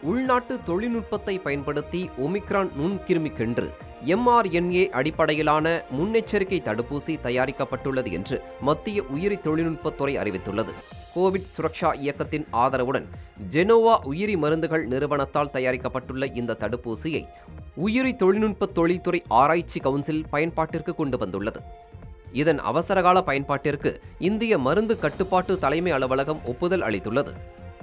உள்நாட்டு தொழில்நுட்பத்தை பயன்படுத்தி ஒமிக்ரான் நுண்கிருமிக்கென்று எம்ஆர்என்ஏ அடிப்படையிலான முன்னெச்சரிக்கை தடுப்பூசி தயாரிக்கப்பட்டுள்ளது என்று மத்திய உயிரி தொழில்நுட்பத்துறை அறிவித்துள்ளது கோவிட் சுரக்ஷா இயக்கத்தின் ஆதரவுடன் ஜெனோவா உயிரி மருந்துகள் நிறுவனத்தால் தயாரிக்கப்பட்டுள்ள இந்த தடுப்பூசியை உயிரி தொழில்நுட்ப தொழில்துறை ஆராய்ச்சி கவுன்சில் பயன்பாட்டிற்கு கொண்டு வந்துள்ளது இதன் அவசரகால பயன்பாட்டிற்கு இந்திய மருந்து கட்டுப்பாட்டு தலைமை அலுவலகம் ஒப்புதல் அளித்துள்ளது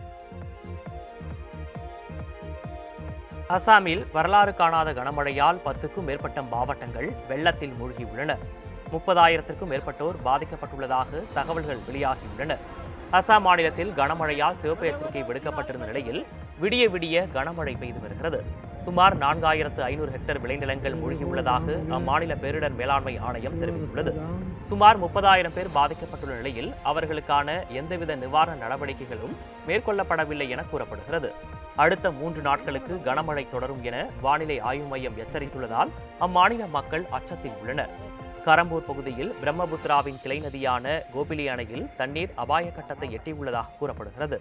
அசாமில் வரலாறு காணாத கனமழையால் பத்துக்கும் மேற்பட்ட மாவட்டங்கள் வெள்ளத்தில் மூழ்கியுள்ளன முப்பதாயிரத்திற்கும் மேற்பட்டோர் பாதிக்கப்பட்டுள்ளதாக தகவல்கள் வெளியாகியுள்ளன அசாம் மாநிலத்தில் கனமழையால் சிவப்பு எச்சரிக்கை விடுக்கப்பட்டிருந்த நிலையில் விடிய விடிய கனமழை பெய்து வருகிறது சுமார் நான்காயிரத்து ஐநூறு ஹெக்டேர் விளைநிலங்கள் மூழ்கியுள்ளதாக அம்மாநில பேரிடர் மேலாண்மை ஆணையம் தெரிவித்துள்ளது சுமார் முப்பதாயிரம் பேர் பாதிக்கப்பட்டுள்ள நிலையில் அவர்களுக்கான எந்தவித நிவாரண நடவடிக்கைகளும் மேற்கொள்ளப்படவில்லை என கூறப்படுகிறது அடுத்த மூன்று நாட்களுக்கு கனமழை தொடரும் என வானிலை ஆய்வு மையம் எச்சரித்துள்ளதால் அம்மாநில மக்கள் அச்சத்தில் உள்ளனர் கரம்பூர் பகுதியில் பிரம்மபுத்திராவின் கிளை நதியான கோபிலி அணையில் தண்ணீர் அபாய கட்டத்தை எட்டியுள்ளதாக கூறப்படுகிறது